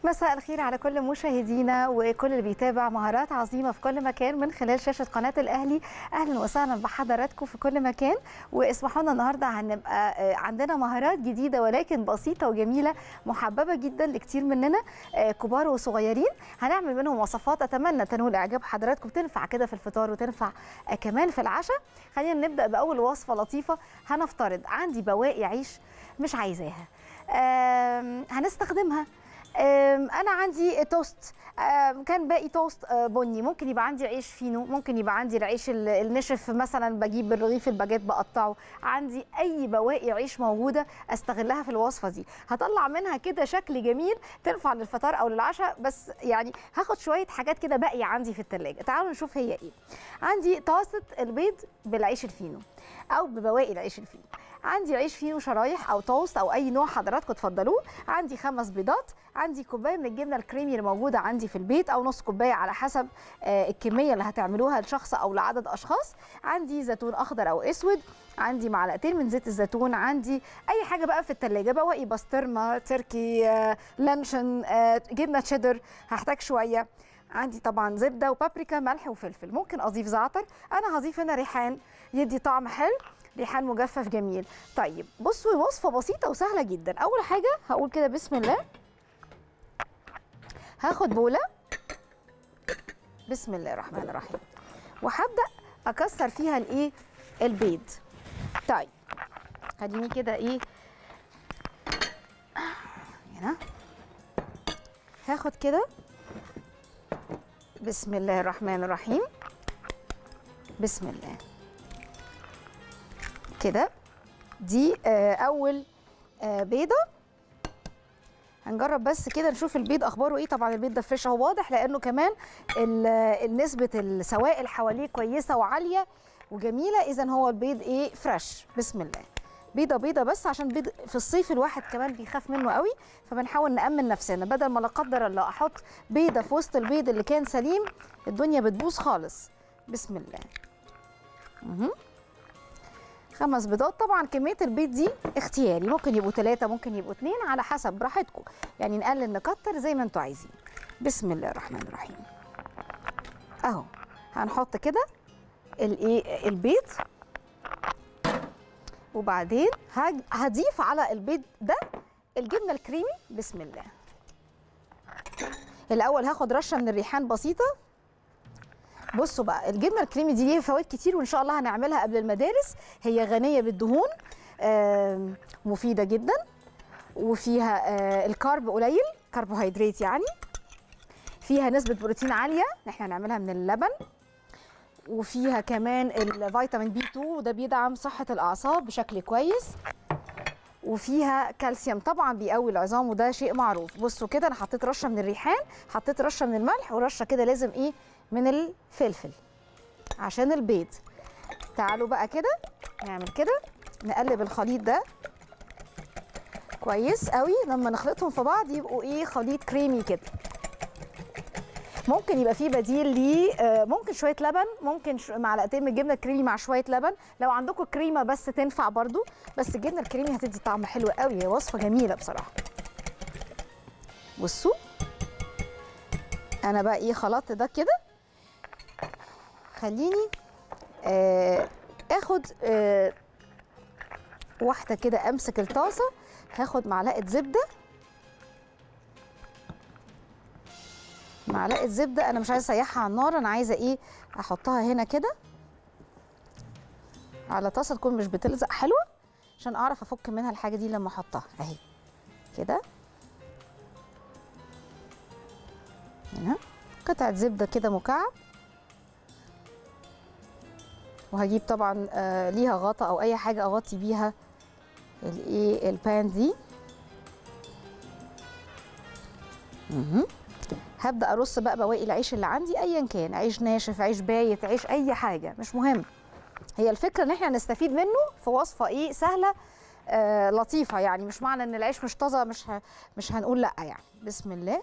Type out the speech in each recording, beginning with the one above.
مساء الخير على كل مشاهدينا وكل اللي بيتابع مهارات عظيمه في كل مكان من خلال شاشه قناه الاهلي اهلا وسهلا بحضراتكم في كل مكان واسمحوا لنا النهارده هنبقى عندنا مهارات جديده ولكن بسيطه وجميله محببه جدا لكتير مننا كبار وصغيرين هنعمل منهم وصفات اتمنى تنول اعجاب حضراتكم تنفع كده في الفطار وتنفع كمان في العشاء خلينا نبدا باول وصفه لطيفه هنفترض عندي بواقي عيش مش عايزاها هنستخدمها انا عندي توست كان باقي توست بني ممكن يبقى عندي عيش فينو ممكن يبقى عندي العيش النشف مثلا بجيب الرغيف الباجيت بقطعه عندي اي بواقي عيش موجوده استغلها في الوصفه دي هطلع منها كده شكل جميل تنفع للفطار او للعشاء بس يعني هاخد شويه حاجات كده باقيه عندي في الثلاجه تعالوا نشوف هي ايه عندي طاسه البيض بالعيش الفينو او ببواقي العيش الفينو عندي عيش فينو شرايح او توست او اي نوع حضراتكم تفضلوه عندي خمس بيضات عندي كوبايه من الجبنه الكريمي اللي موجوده عندي في البيت او نص كوبايه على حسب الكميه اللي هتعملوها لشخص او لعدد اشخاص عندي زيتون اخضر او اسود عندي معلقتين من زيت الزيتون عندي اي حاجه بقى في الثلاجه بواقي بسطرمه تركي لانشون جبنه تشيدر هحتاج شويه عندي طبعا زبده وبابريكا ملح وفلفل ممكن اضيف زعتر انا هضيف هنا ريحان يدي طعم حلو ريحان مجفف جميل طيب بصوا الوصفه بسيطه وسهله جدا اول حاجه هقول كده بسم الله هاخد بوله بسم الله الرحمن الرحيم وهبدا اكسر فيها الايه البيض طيب خليني كده ايه هنا هاخد كده بسم الله الرحمن الرحيم بسم الله كده دي اول بيضه هنجرب بس كده نشوف البيض اخباره ايه طبعا البيض ده فريش اهو واضح لانه كمان نسبه السوائل حواليه كويسه وعاليه وجميله اذا هو البيض ايه فريش بسم الله بيضه بيضه بس عشان بيض في الصيف الواحد كمان بيخاف منه قوي فبنحاول نامن نفسنا بدل ما لا قدر الله احط بيضه في وسط البيض اللي كان سليم الدنيا بتبوظ خالص بسم الله مه. خمس بيضات طبعا كميه البيض دي اختياري ممكن يبقوا ثلاثه ممكن يبقوا اثنين على حسب براحتكم يعني نقلل نكتر زي ما انتوا عايزين بسم الله الرحمن الرحيم اهو هنحط كده الايه البيض وبعدين هضيف على البيض ده الجبنه الكريمي بسم الله الاول هاخد رشه من الريحان بسيطه بصوا بقى الجبنه الكريمي دي ليها فوائد كتير وان شاء الله هنعملها قبل المدارس هي غنيه بالدهون مفيده جدا وفيها الكارب قليل كربوهيدرات يعني فيها نسبه بروتين عاليه احنا هنعملها من اللبن وفيها كمان الفيتامين بي 2 وده بيدعم صحه الاعصاب بشكل كويس وفيها كالسيوم طبعا بيقوي العظام وده شيء معروف بصوا كده انا حطيت رشه من الريحان حطيت رشه من الملح ورشه كده لازم ايه من الفلفل عشان البيض تعالوا بقى كده نعمل كده نقلب الخليط ده كويس قوي لما نخلطهم في بعض يبقوا ايه خليط كريمي كده ممكن يبقى فيه بديل ليه ممكن شويه لبن ممكن معلقتين من الجبنه الكريمي مع شويه لبن لو عندكم كريمه بس تنفع برضو بس الجبنه الكريمي هتدي طعم حلو قوي هي وصفه جميله بصراحه بصوا انا بقى ايه خلطت ده كده خليني آه اخد آه واحده كده امسك الطاسه هاخد معلقه زبده معلقه زبده انا مش عايزه اسيحها على النار انا عايزه ايه احطها هنا كده على طاسه تكون مش بتلزق حلوه عشان اعرف افك منها الحاجه دي لما احطها اهي كده هنا قطعه زبده كده مكعب وهجيب طبعا آه ليها غطا او اي حاجه اغطي بيها الايه البان دي مه. هبدا ارص بقى بواقي العيش اللي عندي ايا كان عيش ناشف عيش بايت عيش اي حاجه مش مهم هي الفكره ان احنا نستفيد منه في وصفه ايه سهله آه لطيفه يعني مش معنى ان العيش مش طازه مش ه... مش هنقول لا يعني بسم الله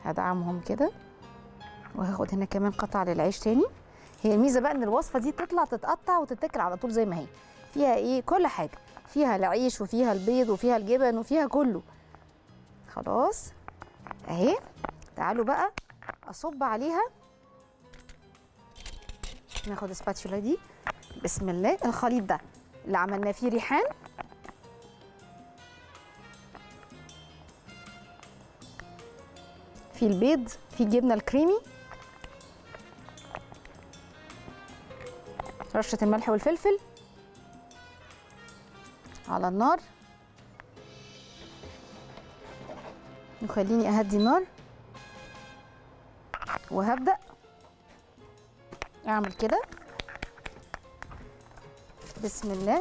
هدعمهم كده وهاخد هنا كمان قطعه للعيش تاني هي الميزه بقى ان الوصفه دي تطلع تتقطع وتتاكل على طول زي ما هي فيها ايه كل حاجه فيها العيش وفيها البيض وفيها الجبن وفيها كله خلاص اهي تعالوا بقى اصب عليها ناخد السباتشولا دي بسم الله الخليط ده اللي عملناه فيه ريحان في البيض في الجبنه الكريمي رشه الملح والفلفل على النار وخليني اهدي النار وهبدا اعمل كده بسم الله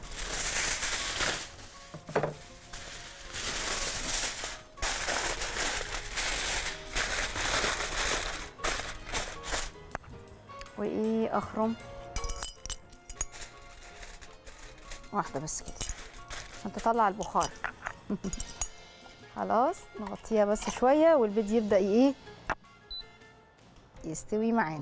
وايه اخرم واحده بس كده عشان تطلع البخار خلاص نغطيها بس شويه والبيض يبدا ايه يستوي معانا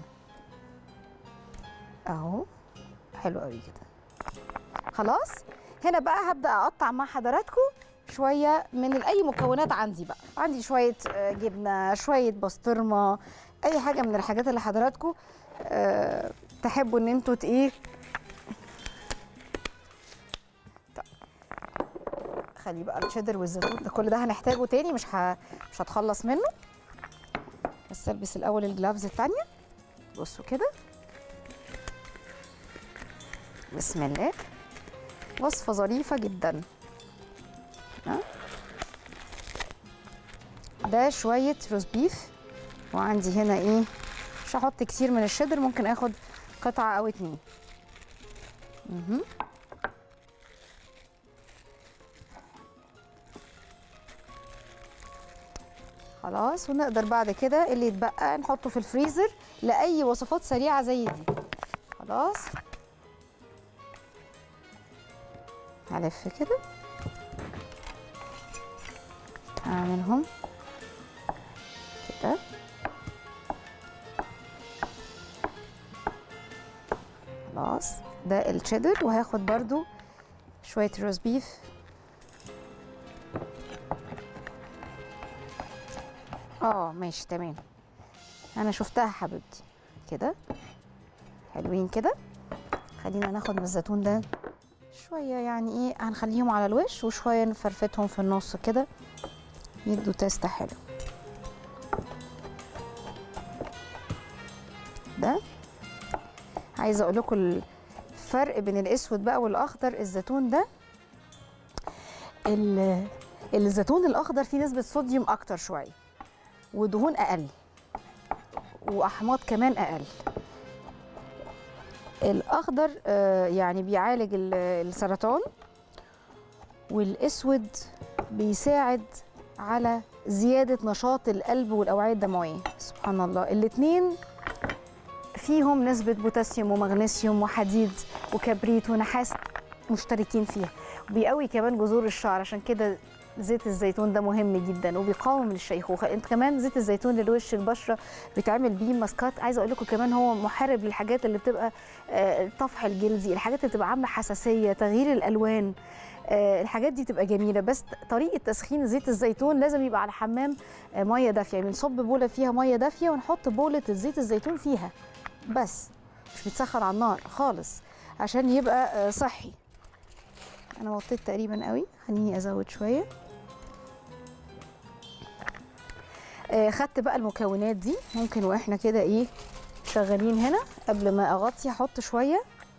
اهو حلو قوي كده خلاص هنا بقى هبدا اقطع مع حضراتكم شويه من اي مكونات عندي بقى عندي شويه آه، جبنه شويه بسطرمه اي حاجه من الحاجات اللي حضراتكم أه تحبوا ان انتوا ت- ايه طيب. خلي بقى الشيدر والزيتون ده كل ده هنحتاجه تاني مش ه... مش هتخلص منه بس البس الاول الجلافز التانية بصوا كده بسم الله وصفة ظريفة جدا ها؟ ده شوية روز بيف وعندي هنا ايه مش هحط كتير من الشيدر ممكن اخد قطعة او اتنين مهم. خلاص ونقدر بعد كده اللي يتبقى نحطه في الفريزر لأي وصفات سريعة زي دي خلاص هلف كده هعملهم كده خلاص ده الشيدر وهاخد برضو شوية روز بيف اه ماشي تمام انا شفتها حبيبتي كده حلوين كده خلينا ناخد من الزيتون ده شوية يعني ايه هنخليهم على الوش وشوية نفرفتهم في النص كده يدوا تيست حلو ده عايزة اقول لكم الفرق بين الاسود بقى والاخضر الزيتون ده ال- الزيتون الاخضر فيه نسبة صوديوم اكتر شوية ودهون اقل واحماض كمان اقل الاخضر آه، يعني بيعالج ال- السرطان والاسود بيساعد على زياده نشاط القلب والاوعيه الدمويه سبحان الله الاثنين فيهم نسبه بوتاسيوم ومغنيسيوم وحديد وكبريت ونحاس مشتركين فيها بيقوي كمان جذور الشعر عشان كده زيت الزيتون ده مهم جدا وبيقاوم الشيخوخه انت كمان زيت الزيتون للوش البشره بيتعمل بيه ماسكات عايزه اقول لكم كمان هو محارب للحاجات اللي بتبقى آه، الطفح الجلدي الحاجات اللي بتبقى عامله حساسيه تغيير الالوان آه، الحاجات دي تبقى جميله بس طريقه تسخين زيت الزيتون لازم يبقى على حمام آه، ميه دافيه يعني بنصب بوله فيها ميه دافيه ونحط بوله زيت الزيتون فيها بس مش بيتسخن على النار خالص عشان يبقى آه، صحي انا وطيت تقريبا قوي خليني ازود شويه آه، خدت بقى المكونات دي ممكن واحنا كده ايه شغالين هنا قبل ما اغطي احط شويه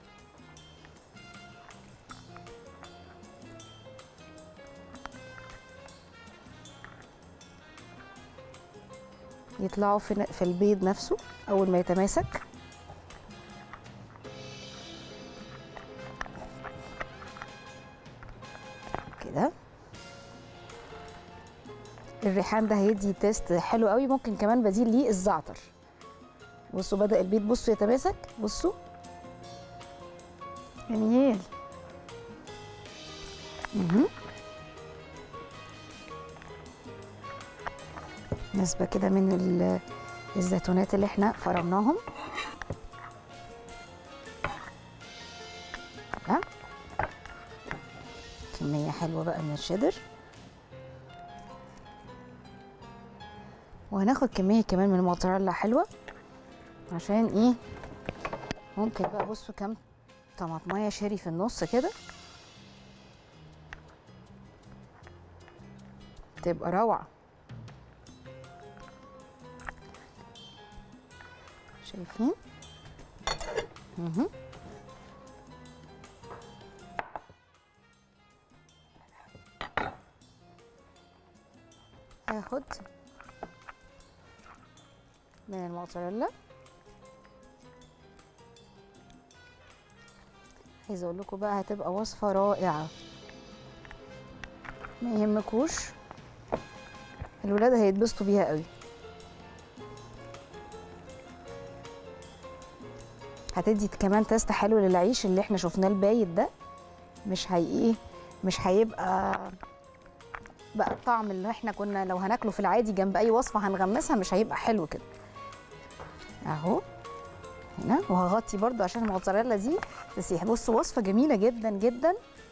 يطلعوا في في البيض نفسه اول ما يتماسك كده الريحان ده هيدي تيست حلو قوي ممكن كمان بديل ليه الزعتر بصوا بدأ البيض بصوا يتماسك بصوا جميل مهم. نسبة كده من ال- الزيتونات اللي احنا فرمناهم تمام كمية حلوة بقى من الشيدر وهناخد كمية كمان من الموتزاريلا حلوة عشان ايه ممكن بقى بصوا كام طماطمايه شيري في النص كده تبقى روعه شايفين مهم. هاخد من الموتزاريلا عايزه اقول لكم بقى هتبقى وصفه رائعه ما يهمكوش الولاد هيتبسطوا بيها قوي هتدي كمان تيست حلو للعيش اللي احنا شفناه البايت ده مش هي ايه مش هيبقى بقى الطعم اللي احنا كنا لو هناكله في العادي جنب اي وصفه هنغمسها مش هيبقى حلو كده اهو هنا وهغطي برضو عشان الموتزاريلا دي تسيح بصوا وصفه جميله جدا جدا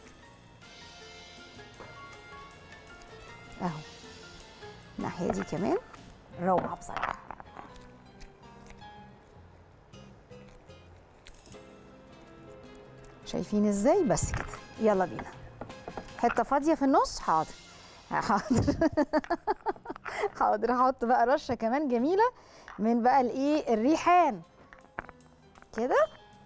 اهو الناحيه دي كمان روعه بصراحه شايفين ازاي بس كده يلا بينا حته فاضيه في النص حاضر حاضر حاضر هحط بقى رشه كمان جميله من بقى الايه الريحان كده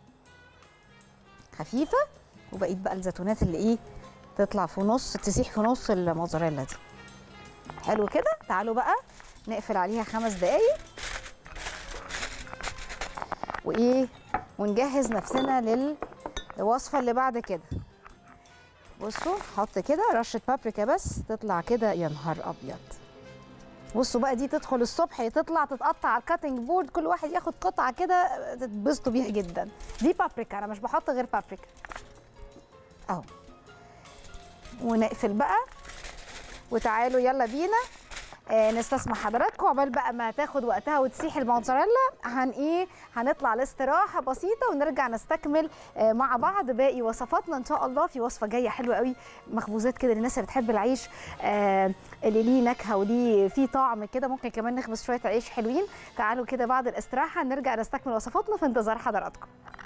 خفيفه وبقيت بقى الزيتونات اللي ايه تطلع في نص تسيح في نص الموزاريلا دي حلو كده تعالوا بقى نقفل عليها خمس دقايق وايه ونجهز نفسنا للوصفه اللي بعد كده بصوا حط كده رشه بابريكا بس تطلع كده يا نهار ابيض بصوا بقى دي تدخل الصبح تطلع تتقطع على الكاتنج بورد كل واحد ياخد قطعه كده تتبسطوا بيها جدا دي بابريكا انا مش بحط غير بابريكا اهو ونقفل بقى وتعالوا يلا بينا آه نستسمح حضراتكم عقبال بقى ما تاخد وقتها وتسيح الموتزاريلا هن ايه هنطلع لاستراحه بسيطه ونرجع نستكمل آه مع بعض باقي وصفاتنا ان شاء الله في وصفه جايه حلوه قوي مخبوزات كده للناس اللي بتحب العيش آه اللي ليه نكهه وليه فيه طعم كده ممكن كمان نخبز شويه عيش حلوين تعالوا كده بعد الاستراحه نرجع نستكمل وصفاتنا في انتظار حضراتكم